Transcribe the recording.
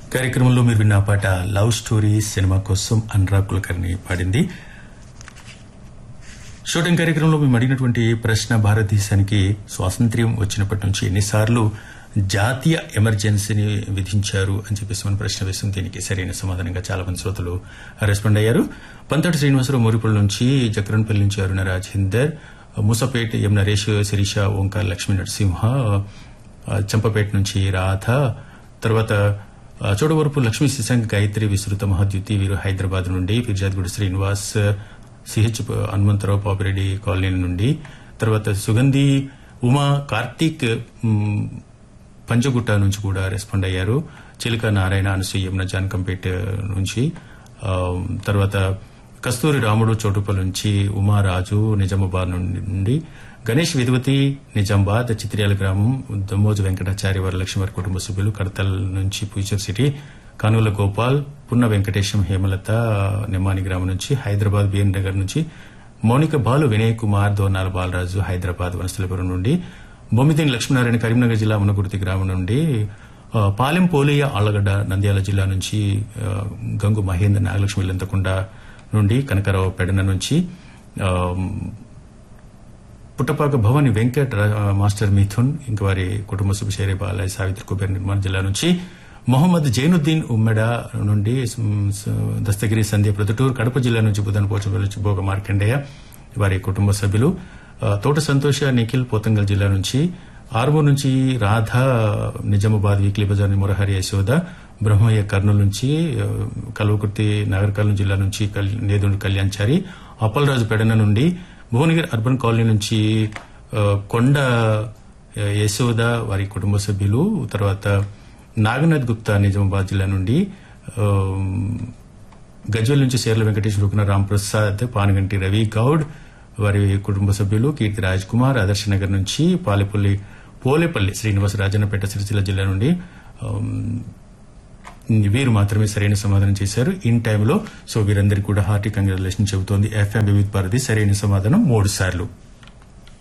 కార్యక్రమంలో మీరు విన్న పాట లవ్ స్టోరీ సినిమా కోసం అనురాగ్ కులకర్ణి పాడింది షూటింగ్ కార్యక్రమంలో మేము అడిగినటువంటి ప్రశ్న భారతదేశానికి స్వాతంత్ర్యం వచ్చినప్పటి నుంచి ఎన్నిసార్లు జాతీయ ఎమర్జెన్సీని విధించారు అని చెప్పేసి మన ప్రశ్న వేస్తుంది దీనికి సరైన సమాధానంగా చాలా మంది శ్రోతలు రెస్పాండ్ అయ్యారు పంతటి శ్రీనివాసరావు మోరిపల్లి నుంచి జక్రన్పల్లి నుంచి అరుణ రాజేందర్ మూసపేట ఎం నరేష్ శిరీష ఓంకార్ లక్ష్మీ నరసింహ చంపపేట నుంచి రాధ తర్వాత ఆ, చోడవరపు లక్ష్మీ శశాంక్ గాయత్రి విస్తృత మహాద్యుతి వీరు హైదరాబాద్ నుండి ఫిర్జాద్గూడ శ్రీనివాస్ సిహెచ్ హనుమంతరావు పాపిరెడ్డి కాలనీ నుండి తర్వాత సుగంధి ఉమా కార్తీక్ మ్, పంజగుట్ట నుంచి కూడా రెస్పాండ్ అయ్యారు చిలుక నారాయణ అనసూయ యమున జాన్కంపేట నుంచి ఆ, తర్వాత కస్తూరి రాముడు చోటుపల్లి నుంచి ఉమారాజు నిజామాబాద్ నుండి గణేష్ విధవతి నిజామాబాద్ చిత్రియాల గ్రామం దమ్మోజు వెంకటాచారి వరలక్ష్మి వారి కుటుంబ సభ్యులు కడతల్ నుంచి ఫ్యూచర్ సిటీ కానుల గోపాల్ పున్న వెంకటేశం హేమలత నిమ్మాని గ్రామం నుంచి హైదరాబాద్ బిఎన్ నగర్ నుంచి మౌనిక బాలు వినయ్ కుమార్ దోనాల బాలరాజు హైదరాబాద్ వనస్థలపురం నుండి బొమ్మిదేని లక్ష్మీనారాయణ కరీంనగర్ జిల్లా మునగుర్తి గ్రామం నుండి ఆ, పాలెం పోలయ్య ఆళ్లగడ్డ నంద్యాల జిల్లా నుంచి ఆ, గంగు మహేంద్ర నాగలక్ష్మి ఇల్లంతకుండ నుండి కనకరావు పెడన నుంచి ఆ, పుట్టపాక భవాని వెంకట్ రా- మాస్టర్ మిథున్ ఇంక వారి కుటుంబ సభ్యు షేరే బాలయ్య సావిత్రి కుబేర్ నిర్మాణ జిల్లా నుంచి మొహమ్మద్ జైనుద్దీన్ ఉమ్మెడ నుండి స్- స్- దస్తగిరి సంధ్య ప్రొద్దుటూరు కడప జిల్లా నుంచి బుధన్ పోచపల్లి నుంచి భోగ మార్కండేయ వారి కుటుంబ సభ్యులు ఆ, తోట సంతోష నిఖిల్ పోతంగల్ జిల్లా నుంచి ఆర్మూర్ నుంచి రాధ నిజామాబాద్ వీక్లీ బజార్ మురహరి యశోద బ్రహ్మయ్య కర్నూలు నుంచి ఆ, కల్వకుర్తి నగరకర్నూలు జిల్లా నుంచి కల్- నేదుండి కళ్యాణ్చారి అప్పలరాజు పెడన నుండి భువనగిరి అర్బన్ కాలనీ నుంచి ఆ, కొండ ఆ, యశోద వారి కుటుంబ సభ్యులు తర్వాత నాగనాథ్ గుప్తా నిజామాబాద్ జిల్లా నుండి ఆ, గజ్వెల్ నుంచి శేర్ల వెంకటేష్ రుకున రాంప్రసాద్ పానగంటి రవి గౌడ్ వారి కుటుంబ సభ్యులు కీర్తి రాజ్ కుమార్ ఆదర్శ నగర్ నుంచి పాలెపల్లి పోలేపల్లి శ్రీనివాస రాజన్నపేట సిరిసిల్ల జిల్లా నుండి ఆమ్, వీరు మాత్రమే సరైన సమాధానం చేశారు ఇన్ టైంలో సో వీరందరికీ కూడా హార్టీ కంగ్రాచులేషన్ చెబుతోంది ఎఫ్ఎం వివిధ భారతి సరైన సమాధానం మూడు సార్లు